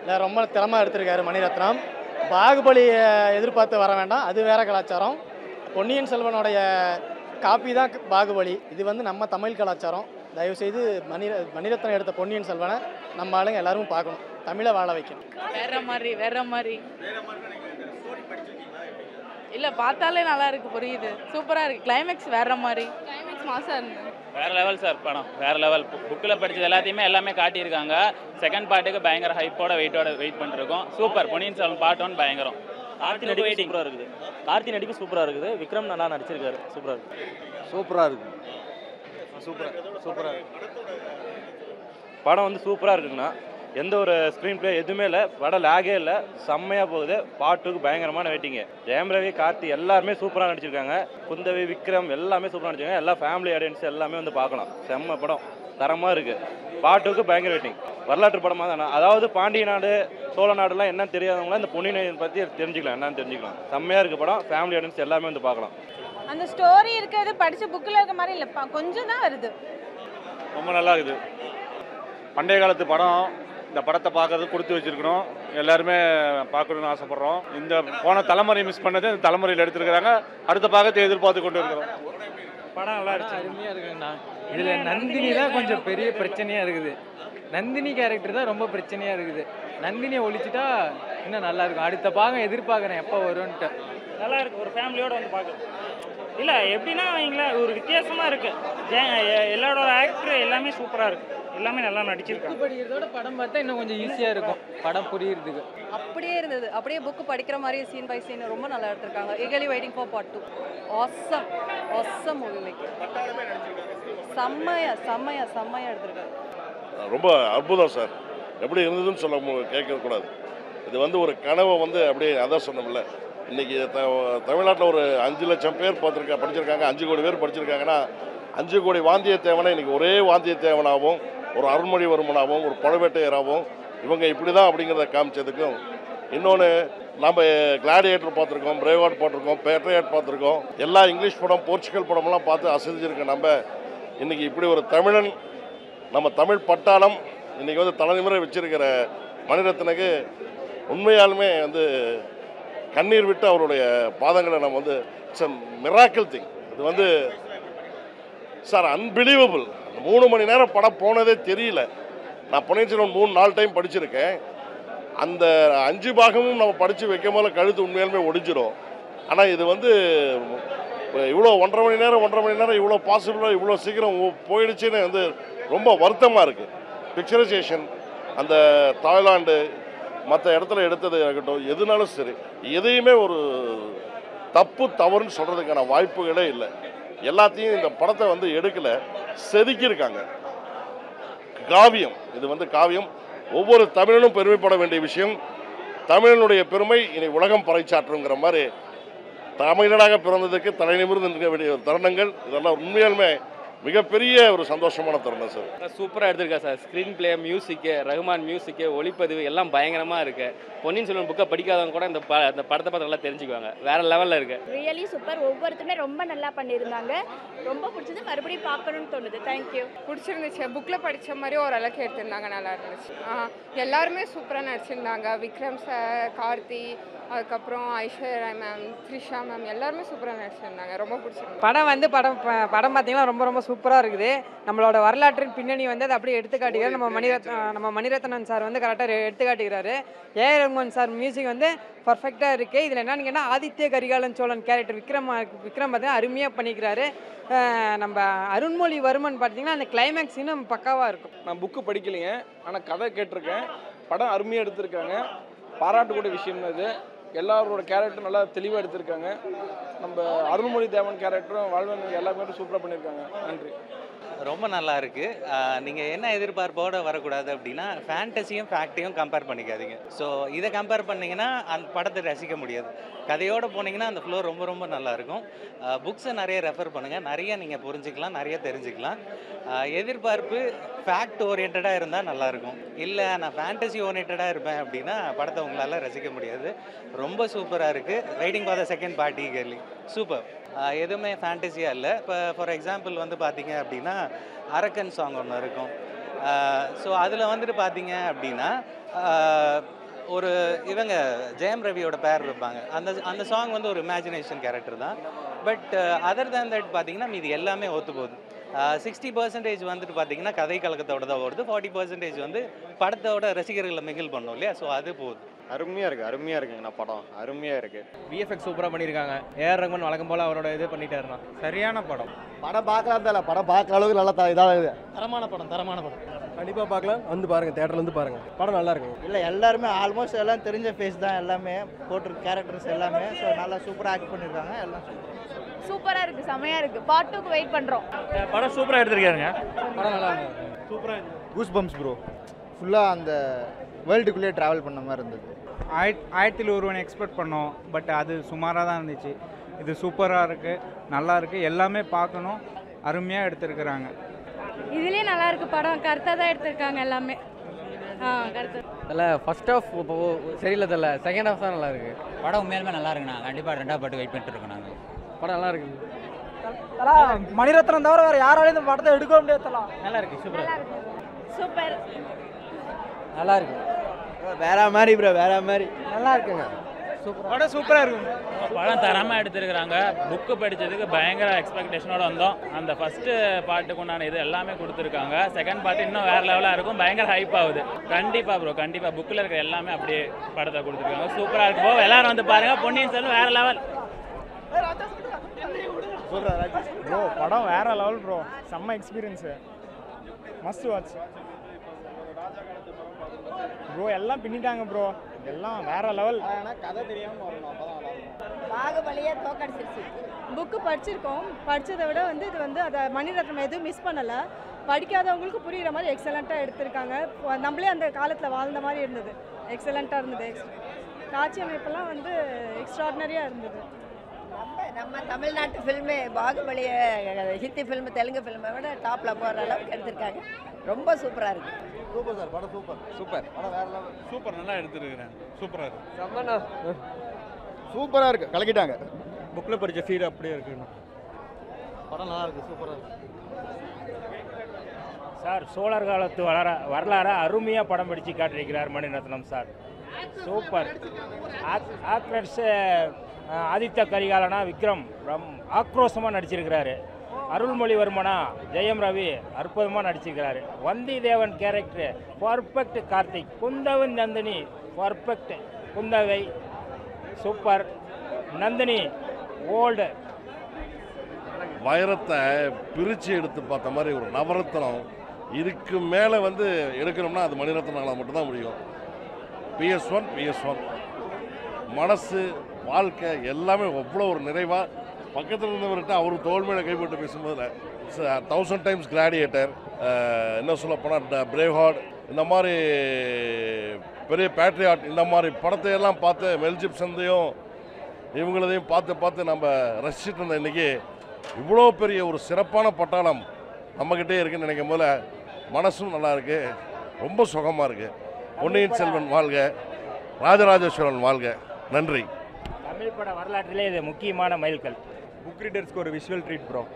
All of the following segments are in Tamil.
இல்லை ரொம்ப திறமாக எடுத்திருக்காரு மணிரத்னம் பாகுபலியை எதிர்பார்த்து வர வேண்டாம் அது வேற கலாச்சாரம் பொன்னியின் செல்வனுடைய காப்பி தான் பாகுபலி இது வந்து நம்ம தமிழ் கலாச்சாரம் தயவுசெய்து மணி மணிரத்னம் எடுத்த பொன்னியின் செல்வனை நம்ம ஆளுங்க எல்லாரும் பார்க்கணும் தமிழை வாழ வைக்கணும் வேற மாதிரி வேற மாதிரி இல்ல பார்த்தாலே நல்லா இருக்கு புரியுது சூப்பரா இருக்கு கிளைமேக்ஸ் வேற மாதிரி கிளைமேக்ஸ் மாசா இருந்தது வேற லெவல் சார் படம் வேற லெவல் புக்கில் படிச்சது எல்லாத்தையுமே எல்லாமே காட்டியிருக்காங்க செகண்ட் பார்ட்டுக்கு பயங்கர ஹைப்போட வெயிட்டோட வெயிட் பண்ணிருக்கோம் super Ponniyin Selvan part one பயங்கரம் கார்த்தி நடிப்பு சூப்பராக இருக்குது கார்த்தி நடிப்பு சூப்பராக இருக்குது விக்ரம் நல்லா நடிச்சிருக்காரு சூப்பராக இருக்குது சூப்பராக இருக்கு சூப்பராக சூப்பராக படம் வந்து சூப்பராக இருக்குங்கண்ணா எந்த ஒரு ஸ்க்ரீன் ப்ளே எதுவுமே இல்லை படம் லேகே இல்லை செம்மையாக போகுது பாட்டுக்கு பயங்கரமான வெயிட்டிங்க ஜெயம் ரவி கார்த்தி எல்லாருமே சூப்பராக நடிச்சிருக்காங்க குந்தவி விக்ரம் எல்லாமே சூப்பராக நடிச்சிருக்காங்க எல்லா ஃபேமிலி ஆடியன்ஸ் எல்லாமே வந்து பார்க்கலாம் செம்ம படம் தரமாக இருக்குது பாட்டுக்கு பயங்கர வெயிட்டிங் வரலாற்று படமாக தானே அதாவது பாண்டிய நாடு சோழ நாடுலாம் என்ன தெரியாதவங்களாம் இந்த பொன்னியின் பற்றி தெரிஞ்சுக்கலாம் என்னன்னு தெரிஞ்சுக்கலாம் செம்மையாக இருக்குது படம் ஃபேமிலி ஆடியன்ஸ் எல்லாமே வந்து பார்க்கலாம் அந்த ஸ்டோரி இருக்கிறது படிச்ச புக்கில் இருக்க மாதிரி இல்லைப்பா கொஞ்சம் தான் வருது ரொம்ப நல்லா இருக்குது பண்டைய காலத்து படம் இந்த படத்தை பார்க்கறது கொடுத்து வச்சிருக்கணும் எல்லாருமே பார்க்கணும்னு ஆசைப்படுறோம் இந்த போன தலைமுறை மிஸ் பண்ணது இந்த தலைமுறையில் எடுத்திருக்கிறாங்க அடுத்த பாகத்தை எதிர்பார்த்து கொண்டு இருக்கிறோம் படம் நல்லா இருந்துச்சு அருமையாக இருக்குங்கண்ணா இதில் நந்தினி தான் கொஞ்சம் பெரிய பிரச்சனையாக இருக்குது நந்தினி கேரக்டர் தான் ரொம்ப பிரச்சனையாக இருக்குது நந்தினியை ஒழிச்சிட்டா இன்னும் நல்லா இருக்கும் அடுத்த பாகம் எதிர்பார்க்குறேன் எப்போ வரும்ன்ட்டு நல்லா இருக்கு ஒரு ஃபேமிலியோட வந்து பார்க்கலாம் இல்லை எப்படின்னா வைங்களேன் ஒரு வித்தியாசமாக இருக்கு ஜெ- எ- எல்லாரோட ஆக்டர் எல்லாமே சூப்பராக இருக்கு எல்லாமே நல்லா நடிச்சிருக்காங்க படிக்கிறதோட படம் பார்த்தா இன்னும் கொஞ்சம் ஈஸியாக இருக்கும் படம் புரியுறதுக்கு அப்படியே இருந்தது அப்படியே புக் படிக்கிற மாதிரி சீன் பை சீன் ரொம்ப நல்லா எடுத்திருக்காங்க eagerly waiting for part two awesome awesome movie making செம்மையா செம்மையா செம்மையா எடுத்திருக்காங்க ரொம்ப அற்புதம் சார் எப்படி இருந்ததுன்னு சொல்ல மு- கேட்கக்கூடாது இது வந்து ஒரு கனவை வந்து அப்படியே அதான் சொன்னோம்ல இன்னைக்கு த தமிழ்நாட்டில் ஒரு அஞ்சு லட்சம் பேர் பார்த்துருக்கா படிச்சிருக்காங்க அஞ்சு கோடி பேர் படிச்சிருக்காங்கன்னா அஞ்சு கோடி வாந்தியத்தேவனை இன்னைக்கு ஒரே வாந்தியத்தேவனாகவும் ஒரு அருள்மொழிவர்மனாகவும் ஒரு பழவேட்டையராகவும் இவங்க இப்படி தான் அப்படிங்கிறத காமிச்சதுக்கும் இன்னொன்று நம்ம கிளாடியேட்டர் பார்த்துருக்கோம் பிரேவாட் பார்த்துருக்கோம் பேட்ரியாட் பார்த்துருக்கோம் எல்லா இங்கிலீஷ் படம் போர்ச்சுகல் படமெல்லாம் பார்த்து அசைஞ்சிருக்க நம்ம இன்னைக்கு இப்படி ஒரு தமிழன் நம்ம தமிழ் பட்டாளம் இன்றைக்கி வந்து தலைநிமிர வச்சிருக்கிற மணிரத்னுக்கு உண்மையாலுமே வந்து கண்ணீர் விட்டு அவருடைய பாதங்களை நம்ம வந்து இட்ஸ் மிராக்கிள் திங் இது வந்து சார் அன்பிலீவபிள் மூணு மணி நேரம் படம் போனதே தெரியல நான் பொன்னியின் செல்வன் மூணு நாலு டைம் படிச்சிருக்கேன் அந்த அஞ்சு பாகமும் நம்ம படித்து வைக்கும் போது கழுத்து உண்மையாலுமே ஒடிஞ்சிரும் ஆனால் இது வந்து இவ்வளோ ஒன்றரை மணி நேரம் ஒன்றரை மணி நேரம் இவ்வளோ பாசிபிளாக இவ்வளோ சீக்கிரம் ஓ- போயிடுச்சுன்னு வந்து ரொம்ப வருத்தமாக இருக்குது பிக்சரைசேஷன் அந்த தாய்லாந்து மற்ற இடத்துல எடுத்தது இருக்கட்டும் எதுனாலும் சரி எதையுமே ஒரு தப்பு தவறுன்னு சொல்கிறதுக்கான வாய்ப்புகளே இல்லை எல்லாத்தையும் இந்த படத்தை வந்து எடுக்கலை செதுக்கியிருக்காங்க காவியம் இது வந்து காவியம் ஒவ்வொரு தமிழனும் பெருமைப்பட வேண்டிய விஷயம் தமிழனுடைய பெருமை இனி உலகம் பறைச்சாற்றுங்கிற மாதிரி தமிழனாக பிறந்ததுக்கு தலை நிமிர்ந்து நிற்க வேண்டிய தருணங்கள் இதெல்லாம் உண்மையாலுமே மிகப்பெரிய ஒரு சந்தோஷமான தருணம் சார் சூப்பராக எடுத்திருக்கா சார் ஸ்க்ரீன் பிளே மியூசிக்கு ரகுமான் மியூசிக்கு ஒளிப்பதிவு எல்லாம் பயங்கரமாக இருக்கு பொன்னியின் செல்வன் புக்கை படிக்காதவங்க கூட இந்த ப இந்த படத்தை பார்த்து நல்லா தெரிஞ்சுக்குவாங்க வேற லெவலில் இருக்கு ரியலி சூப்பர் ஒவ்வொருத்தருமே ரொம்ப நல்லா பண்ணியிருந்தாங்க ரொம்ப பிடிச்சது மறுபடியும் பார்க்கணும்னு தோணுது தேங்க்யூ பிடிச்சிருந்துச்சு புக்கில் படித்த மாதிரி ஓரளவுக்கு எடுத்திருந்தாங்க நல்லா இருந்துச்சு எல்லாருமே சூப்பராக நடிச்சிருந்தாங்க விக்ரம் சார் கார்த்தி அதுக்கப்புறம் ஐஸ்வர்யா மேம் த்ரிஷா மேம் எல்லாருமே சூப்பராக நடிச்சிருந்தாங்க ரொம்ப பிடிச்சிருந்தாங்க படம் வந்து படம் ப- படம் பார்த்தீங்கன்னா ரொம்ப ரொம்ப சூப்பராக இருக்குது நம்மளோட வரலாற்றின் பின்னணி வந்து அதை அப்படியே எடுத்து காட்டுகிறார் நம்ம மணிரத்ன நம்ம மணிரத்னன் சார் வந்து கரெக்டாக எடுத்து காட்டுகிறாரு ஏ ரகுமான் சார் மியூசிக் வந்து பர்ஃபெக்டாக இருக்குது இதில் என்னன்னு கேட்டால் ஆதித்ய கரிகாலன் சோழன் கேரக்டர் விக்ரம் விக்ரம் பார்த்தீங்கன்னா அருமையாக பண்ணிக்கிறாரு அஹ் நம்ம அருண்மொழிவர்மன் பார்த்தீங்கன்னா அந்த கிளைமேக்ஸ் இன்னும் பக்காவாக இருக்கும் நான் புக்கு படிக்கலைங்க ஆனால் கதை கேட்டிருக்கேன் படம் அருமையாக எடுத்திருக்காங்க பாராட்டக்கூடிய விஷயம் தான் இது எல்லாரோட கேரக்டரும் நல்லா தெளிவாக எடுத்திருக்காங்க நம்ம அருள்மொழி தேவன் கேரக்டரும் வாழ்வன் எல்லாமே சூப்பராக பண்ணியிருக்காங்க நன்றி ரொம்ப நல்லா இருக்கு நீங்கள் என்ன எதிர்பார்ப்போட வரக்கூடாது அப்படின்னா ஃபேண்டசியும் ஃபேக்டையும் கம்பேர் பண்ணிக்காதீங்க ஸோ இதை கம்பேர் பண்ணீங்கன்னா அந்த படத்தை ரசிக்க முடியாது கதையோடு போனீங்கன்னா அந்த ஃப்ளோ ரொம்ப ரொம்ப நல்லா இருக்கும் புக்ஸை நிறைய ரெஃபர் பண்ணுங்கள் நிறைய நீங்கள் புரிஞ்சுக்கலாம் நிறைய தெரிஞ்சுக்கலாம் ஆஹ் எதிர்பார்ப்பு ஃபேக்ட் ஓரியன்டாக இருந்தால் நல்லாயிருக்கும் இல்லை நான் ஃபேண்டசி ஓரியன்டாக இருப்பேன் அப்படின்னா படத்தை உங்களால் ரசிக்க முடியாது ரொம்ப சூப்பராக இருக்குது waiting for the second part eagerly super எதுவுமே ஃபேண்டசியாக இல்லை இப்போ ஃபார் எக்ஸாம்பிள் வந்து பார்த்தீங்க அப்படின்னா அரக்கன் சாங் ஒன்று இருக்கும் ஸோ அதில் வந்துட்டு பார்த்தீங்க அப்படின்னா ஆஹ் ஒரு இவங்க ஜெயம் ரவியோட பேர் இருப்பாங்க அந்த அந்த சாங் வந்து ஒரு இமேஜினேஷன் கேரக்டர் தான் பட் அதர் தேன் தட் பார்த்தீங்கன்னா மீதி எல்லாமே ஒத்து போகுது சிக்ஸ்டி பர்சன்டேஜ் வந்துட்டு பார்த்தீங்கன்னா கதை கலக்கத்தோட தான் வருது ஃபார்ட்டி பர்சன்டேஜ் வந்து படத்தோட ரசிகர்களை மிகில் பண்ணும் இல்லையா ஸோ அது போகுது அருமையாக இருக்குது அருமையாக இருக்குங்கண்ணா படம் அருமையாக இருக்குது விஎஃப்எக்ஸ் சூப்பராக பண்ணியிருக்காங்க ஏஆர் ரகுமான் வழக்கம் போல் அவரோட இது பண்ணிட்டாருண்ணா சரியான படம் படம் பார்க்கலாம் தான் படம் பார்க்குற அளவுக்கு நல்லா த- இதாக இருக்குது தரமான படம் தரமான படம் கண்டிப்பாக பார்க்கலாம் வந்து பாருங்க தேட்டர்ல இருந்து பாருங்க படம் நல்லா இருக்கு இல்லை எல்லாருமே ஆல்மோஸ்ட் எல்லாம் தெரிஞ்ச ஃபேஸ் தான் எல்லாமே போட்டிருக்க கேரக்டர்ஸ் எல்லாமே ஸோ நல்லா சூப்பராக ஆக்ட் பண்ணியிருக்காங்க எல்லாம் சூப்பராக இருக்குது செமையாக இருக்குது பார்ட் டூக்கு வெயிட் பண்ணுறோம் படம் சூப்பராக எடுத்திருக்காருங்க படம் நல்லா இருக்கு சூப்பராக கூஸ் பம்ப்ஸ் ப்ரோ ஃபுல்லாக அந்த வேர்ல்டுக்குள்ளேயே ட்ராவல் பண்ண மாதிரி இருந்தது ஆயிரத் ஆயிரத்தில் ஒருவன் எக்ஸ்பெக்ட் பண்ணோம் பட் அது சுமாராக தான் இருந்துச்சு இது சூப்பராக இருக்குது நல்லா இருக்குது எல்லாமே பார்க்கணும் அருமையாக எடுத்திருக்கிறாங்க இதுலேயே நல்லா இருக்கு படம் கரெக்டாக தான் எடுத்திருக்காங்க எல்லாமே ஆ கரெக்டாக இல்லை ஃபர்ஸ்ட் ஹாஃப் சரியில்லை தெரியல செகண்ட் ஹாஃப் தான் நல்லா இருக்கு படம் உண்மையாலுமே நல்லா இருக்குண்ணா கண்டிப்பாக ரெண்டாவது பாட்டு வெயிட் பண்ணிட்டு இருக்கோம் நாங்கள் படம் நல்லா இருக்கு மணிரத்னம் தவிர வேறு யாராலையும் இந்த படத்தை எடுக்க முடியாது தலா நல்லா இருக்கு சூப்பராக சூப்பர் நல்லா இருக்கு வேற மாதிரி ப்ரோ வேற மாதிரி நல்லா இருக்குங்க சூப்பர் படம் சூப்பராக இருக்கும் படம் தரமாக எடுத்திருக்கிறாங்க புக்கு படித்ததுக்கு பயங்கர எக்ஸ்பெக்டேஷனோட வந்தோம் அந்த ஃபஸ்ட்டு பாட்டுக்கு உண்டான இது எல்லாமே கொடுத்துருக்காங்க செகண்ட் பாட்டு இன்னும் வேறு லெவலாக இருக்கும் பயங்கர ஹைப் ஆகுது கண்டிப்பாக ப்ரோ கண்டிப்பாக புக்கில் இருக்கிற எல்லாமே அப்படியே படத்தை கொடுத்துருக்காங்க சூப்பராக இருக்கு ப்ரோ எல்லாரும் வந்து பாருங்கள் பொன்னியின் செல்வன் வேறு லெவல் ப்ரோ படம் வேற லெவல் ப்ரோ செம்ம எக்ஸ்பீரியன்ஸு மஸ்ட் வாட்ச் ப்ரோ எல்லாம் பின்னிட்டாங்க ப்ரோ எல்லாம் வேற லெவல் கதை தெரியாமல் வரணும் அப்பதான் பாகுபலியே தோக்கடிச்சிருச்சு புக்கு படிச்சிருக்கோம் படித்ததை விட வந்து இது வந்து அதை மணிரத்னம் எதுவும் மிஸ் பண்ணலை படிக்காதவங்களுக்கு புரியுற மாதிரி எக்ஸலண்ட்டாக எடுத்திருக்காங்க இப்போ நம்மளே அந்த காலத்தில் வாழ்ந்த மாதிரி இருந்தது எக்ஸலண்ட்டாக இருந்தது எக்ஸ் காட்சி அமைப்பெல்லாம் வந்து எக்ஸ்ட்ராடினரியாக இருந்தது நம்ம நம்ம தமிழ்நாட்டு ஃபில்மு பாகுபலியை ஹிந்தி ஃபில்மு தெலுங்கு ஃபில்மை விட டாப்பில் போகிற அளவுக்கு எடுத்திருக்காங்க ரொம்ப சூப்பராக இருக்குது சூப்பர் சார் படம் சூப்பர் சூப்பர் படம் வேற லெவல் சூப்பர் நல்லா எடுத்துருக்கிறேன் சூப்பராக இருக்கு செம்மண்ணா சூப்பராக இருக்கு கலக்கிட்டாங்க புக்கில் படித்த ஃபீல் அப்படியே இருக்குண்ணா படம் நல்லா இருக்கு சூப்பராக இருக்கு சார் சோழர் காலத்து வளர வரலாறை அருமையாக படம் பிடிச்சு காட்டியிருக்கிறார் Maniratnam sir super actors Aditya கரிகாலனா விக்ரம் ரம் ஆக்ரோஷமாக நடிச்சிருக்கிறாரு அருள்மொழிவர்மனா ஜெயம் ரவி அற்புதமாக நடிச்சிருக்கிறாரு Vandhi Devan character perfect Karthik Kundhavan Nandini perfect Kundavai super Nandini old வைரத்தை பிரித்து எடுத்து பார்த்த மாதிரி ஒரு நவரத்னம் இதுக்கு மேலே வந்து எடுக்கணும்னா அது மணிரத்னால மட்டும்தான் முடியும் பிஎஸ் ஒன் பிஎஸ் ஒன் மனசு வாழ்க்கை எல்லாமே அவ்வளோ ஒரு நிறைவாக பக்கத்தில் இருந்தவர்கிட்ட அவர் தோல் மேலே கைப்பட்டு பேசும்போது தௌசண்ட் டைம்ஸ் கிளாடியேட்டர் என்ன சொல்ல போனால் பிரேவ் ஹார்ட் இந்த மாதிரி பெரிய பேட்ரியாட் இந்த மாதிரி படத்தை எல்லாம் பார்த்து மெல்ஜிப் சந்தையும் இவங்களதையும் பார்த்து பார்த்து நம்ம ரசிச்சுட்டு இருந்த இன்னைக்கு இவ்வளோ பெரிய ஒரு சிறப்பான பட்டாளம் நம்மக்கிட்டே இருக்குன்னு நினைக்கும் போல மனசும் நல்லா இருக்கு ரொம்ப சுகமாக இருக்கு பொன்னியின் செல்வன் வாழ்க ராஜராஜேஸ்வரன் வாழ்க நன்றி தமிழ் பட வரலாற்றிலே இது முக்கியமான மைல்கல் புக் ரீடர்ஸ்க்கு ஒரு விஷுவல் ட்ரீட் ப்ரோ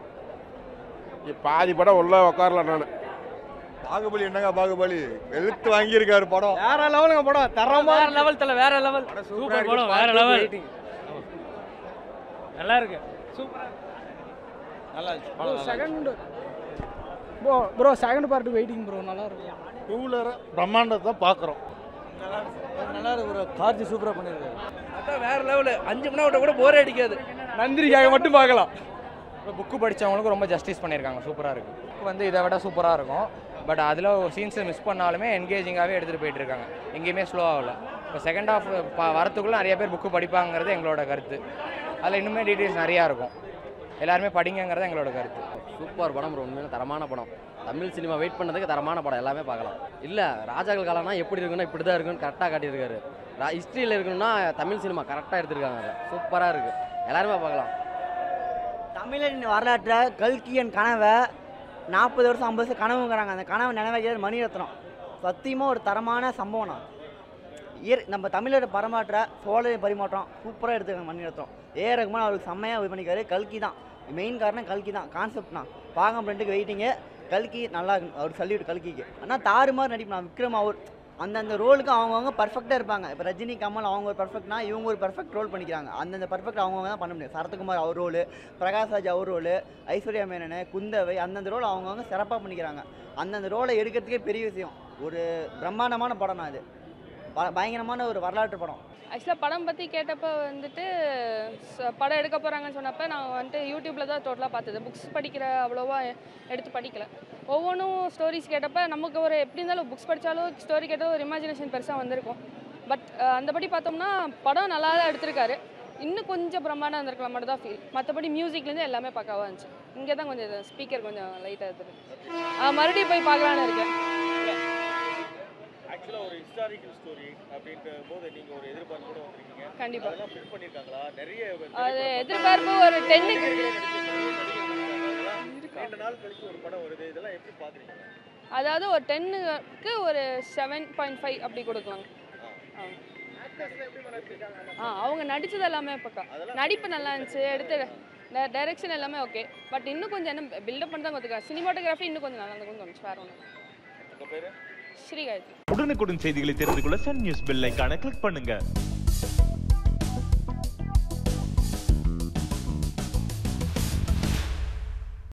பாதி படம் உள்ள உட்காரல நான் பாகுபலி என்னங்க பாகுபலி எழுத்து வாங்கியிருக்காரு படம் வேற லெவலுங்க படம் தரமா வேற லெவல் தல வேற லெவல் சூப்பர் படம் வேற லெவல் நல்லா இருக்கு நல்லா இருந்துச்சு second bro bro second part waiting bro நல்லா இருக்கும் டூ வீலர் பிரம்மாண்டத்தை பார்க்குறோம் நல்லா இருக்கு ப்ரோ கார்த்தி சூப்பராக பண்ணியிருக்காரு அதான் வேற லெவல் அஞ்சு மணி நேரம் கூட போரே அடிக்காது நந்திரிக்காக மட்டும் பார்க்கலாம் புக்கு படித்தவங்களுக்கு ரொம்ப ஜஸ்டிஸ் பண்ணியிருக்காங்க சூப்பராக இருக்குது புக் வந்து இதை விட சூப்பராக இருக்கும் பட் அதில் ஒரு சீன்ஸை மிஸ் பண்ணாலுமே என்கேஜிங்காகவே எடுத்துகிட்டு போயிட்டு இருக்காங்க எங்கேயுமே ஸ்லோ ஆகல இப்போ செகண்ட் ஹாஃப் வரத்துக்குள்ளே நிறைய பேர் புக்கு படிப்பாங்கிறது எங்களோட கருத்து அதில் இன்னுமே டீட்டெயில்ஸ் நிறையா இருக்கும் எல்லாருமே படிங்கங்கிறது எங்களோட கருத்து சூப்பர் படம் ப்ரோ உண்மையில தரமான படம் தமிழ் சினிமா வெயிட் பண்ணதுக்கு தரமான படம் எல்லாமே பார்க்கலாம் இல்லை ராஜாக்கள் காலம்னா எப்படி இருக்குன்னா இப்படி தான் இருக்குன்னு கரெக்டாக காட்டியிருக்காரு ஹிஸ்ட்ரியில் இருக்கணும்னா தமிழ் சினிமா கரெக்டாக எடுத்திருக்காங்க அதை சூப்பராக இருக்குது எல்லாருமே பார்க்கலாம் தமிழரின் வரலாற்றை கல்கியன் கனவை நாற்பது வருஷம் ஐம்பது வருஷம் கனவுங்கிறாங்க அந்த கனவை நினைவாக்கிறது மணிரத்னம் சத்தியமாக ஒரு தரமான சம்பவம்னா இயற் நம்ம தமிழோட பரமாற்ற சோழரின் பரிமாற்றம் சூப்பராக எடுத்துருக்காங்க மணிரத்னம் ஏ ரகுமான் அவருக்கு செம்மையாக இது பண்ணிக்காரு கல்கி தான் மெயின் காரணம் கல்கி தான் கான்செப்ட்னா பாகம் ரெண்டுக்கு வெயிட்டிங்கு கல்கி நல்லா இருக்கு அவர் சல்யூட் கல்கிக்கு ஆனால் தாறுமாறு நடிப்பு நான் விக்ரம் அவர் அந்தந்த ரோலுக்கு அவங்கவுங்க பர்ஃபெக்டாக இருப்பாங்க இப்போ ரஜினி கமல் அவங்க ஒரு பர்ஃபெக்ட்னா இவங்க ஒரு பர்ஃபெக்ட் ரோல் பண்ணிக்கிறாங்க அந்தந்த பர்ஃபெக்ட் அவங்கவுங்க தான் பண்ண முடியும் சரத்குமார் அவர் ரோலு பிரகாஷ்ராஜ் அவர் ரோலு ஐஸ்வர்யா மேனன் குந்தவை அந்தந்த ரோல் அவங்கவுங்க சிறப்பாக பண்ணிக்கிறாங்க அந்தந்த ரோலை எடுக்கிறதுக்கே பெரிய விஷயம் ஒரு பிரம்மாண்டமான படம் அது ப- பயங்கரமான ஒரு வரலாற்று படம் ஆக்சுவலாக படம் பற்றி கேட்டப்போ வந்துட்டு ச- படம் எடுக்க போகிறாங்கன்னு சொன்னப்போ நான் வந்துட்டு யூடியூப்பில் தான் டோட்டலாக பார்த்தது புக்ஸ் படிக்கிற அவ்வளோவா எ- எடுத்து படிக்கல ஒவ்வொன்றும் ஸ்டோரிஸ் கேட்டப்ப நமக்கு ஒரு எப்படி இருந்தாலும் புக்ஸ் படித்தாலும் ஸ்டோரி கேட்டாலும் ஒரு இமேஜினேஷன் பெருசாக வந்திருக்கும் பட் அந்தபடி பார்த்தோம்னா படம் நல்லா தான் எடுத்திருக்காரு இன்னும் கொஞ்சம் பிரம்மாண்டம் இருந்திருக்கலாம் மட்டும் தான் ஃபீல் மற்றபடி மியூசிக்லேருந்து எல்லாமே பக்காவாக இருந்துச்சு இங்கே தான் கொஞ்சம் ஸ்பீக்கர் கொஞ்சம் லைட்டாக எடுத்துருக்கு மறுபடியும் போய் பார்க்கலான்னு இருக்கேன் ஆக்சுவலாக ஒரு ஹிஸ்டாரிக்கல் ஸ்டோரி அப்படின்ற போது நீங்கள் ஒரு எதிர்பார்ப்போட வந்திருக்கீங்க கண்டிப்பா. அதெல்லாம் பிரிண்ட் பண்ணியிருக்காங்களா நிறைய அது எதிர்பார்ப்பு ஒரு டென்னுக்கு ரெண்டு நாள் கழிச்சு ஒரு படம் வருது இதெல்லாம் எப்படி பார்க்குறீங்க அதாவது ஒரு டென்னுக்கு ஒரு செவன் பாயிண்ட் ஃபைவ் அப்படி கொடுக்கலாம் ஆ. ஆ அவங்க நடிச்சது எல்லாமே பக்கா நடிப்பு நல்லா இருந்துச்சு எடுத்து டைரக்ஷன் எல்லாமே ஓகே பட் இன்னும் கொஞ்சம் என்ன பில்டப் பண்ணி தான் கொடுத்துருக்காங்க சினிமாட்டோகிராஃபி இன்னும் கொஞ்சம் நல்லா இருக்கும் தோணுச்சு வேற ஒன்று உங்கள் பேர் ஸ்ரீகாயத்ரி உடனுக்குடன் செய்திகளை தெரிந்து கொள்ள சன் நியூஸ் பெல் ஐகானை கிளிக் பண்ணுங்க